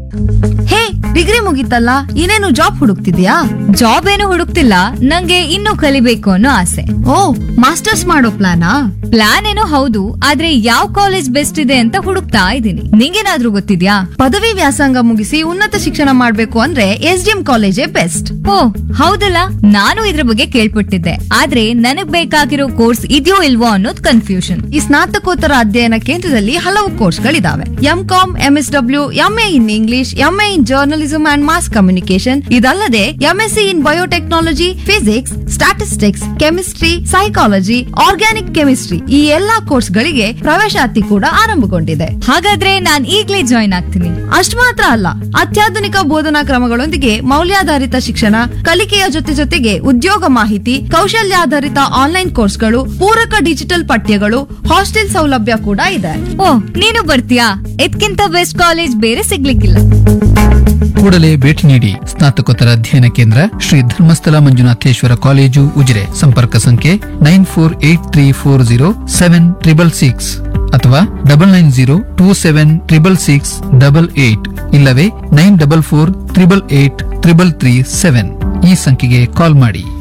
ಹೇ degree ಮುಗೀತಲ್ಲ ಇನ್ನೇನು job ಹುಡುಕ್ತಿದ್ಯಾ job ಏನು ಹುಡುಕ್ತಿಲ್ಲ ನಂಗೆ ಇನ್ನೂ ಕಲಿಬೇಕು ಅನ್ನೋ ಆಸೆ ಓ ಮಾಸ್ಟರ್ಸ್ ಮಾಡೋ ಪ್ಲಾನಾ ಪ್ಲಾನ್ ಏನೋ ಹೌದು ಆದ್ರೆ ಯಾವ ಕಾಲೇಜ್ ಬೆಸ್ಟ್ ಇದೆ ಅಂತ ಹುಡುಕ್ತಾ ಇದ್ದೀನಿ ನಿಂಗೇನಾದ್ರೂ ಗೊತ್ತಿದ್ಯಾ ಪದವಿ ವ್ಯಾಸಂಗ ಮುಗಿಸಿ ಉನ್ನತ ಶಿಕ್ಷಣ ಮಾಡ್ಬೇಕು ಅಂದ್ರೆ ಎಸ್ ಡಿ ಎಂ ಕಾಲೇಜೇ ಬೆಸ್ಟ್ ಓ ಹೌದಲ್ಲ ನಾನು ಇದ್ರ ಬಗ್ಗೆ ಕೇಳ್ಪಟ್ಟಿದ್ದೆ ಆದ್ರೆ ನನಗ್ ಬೇಕಾಗಿರೋ ಕೋರ್ಸ್ ಇದೆಯೋ ಇಲ್ವೋ ಅನ್ನೋದು ಕನ್ಫ್ಯೂಷನ್ ಈ ಸ್ನಾತಕೋತ್ತರ ಅಧ್ಯಯನ ಕೇಂದ್ರದಲ್ಲಿ ಹಲವು ಕೋರ್ಸ್ಗಳಿದಾವೆ M Com M S W MA in English MA in journalism and mass communication ಇದಲ್ಲದೆ MSc in biotechnology physics statistics chemistry psychology organic chemistry ಈ ಎಲ್ಲಾ ಕೋರ್ಸ್ಗಳಿಗೆ ಪ್ರವೇಶಾತಿ ಕೂಡ ಆರಂಭಗೊಂಡಿದೆ ಹಾಗಾದ್ರೆ ನಾನ್ ಈಗ್ಲೇ ಜಾಯ್ನ್ ಆಗ್ತೀನಿ ಅಷ್ಟು ಮಾತ್ರ ಅಲ್ಲ ಅತ್ಯಾಧುನಿಕ ಬೋಧನಾ ಕ್ರಮಗಳೊಂದಿಗೆ ಮೌಲ್ಯಾಧಾರಿತ ಶಿಕ್ಷಣ ಕಲಿಕೆಯ ಜೊತೆ ಜೊತೆಗೆ ಉದ್ಯೋಗ ಮಾಹಿತಿ ಕೌಶಲ್ಯಾಧಾರಿತ ಆನ್ಲೈನ್ ಕೋರ್ಸ್ಗಳು ಪೂರಕ ಡಿಜಿಟಲ್ ಪಠ್ಯಗಳು ಹಾಸ್ಟೆಲ್ ಸೌಲಭ್ಯ ಕೂಡ ಇದೆ ಓ ನೀನು ಬರ್ತೀಯಾ ಇದ್ಕಿಂತ ಬೆಸ್ಟ್ ಕಾಲೇಜ್ ಬೇರೆ ಸಿಗ್ಲಿಕ್ಕಿಲ್ಲ ಕೂಡಲೇ ಭೇಟಿ ನೀಡಿ ಸ್ನಾತಕೋತ್ತರ ಅಧ್ಯಯನ ಕೇಂದ್ರ ಶ್ರೀ ಧರ್ಮಸ್ಥಳ ಮಂಜುನಾಥೇಶ್ವರ ಕಾಲೇಜು ಉಜಿರೆ ಸಂಪರ್ಕ ಸಂಖ್ಯೆ nine four eight three four zero seven triple six ಅಥವಾ double nine zero two seven triple six double eight ಇಲ್ಲವೇ nine double four triple eight triple three seven ಈ ಸಂಖ್ಯೆಗೆ ಕಾಲ್ ಮಾಡಿ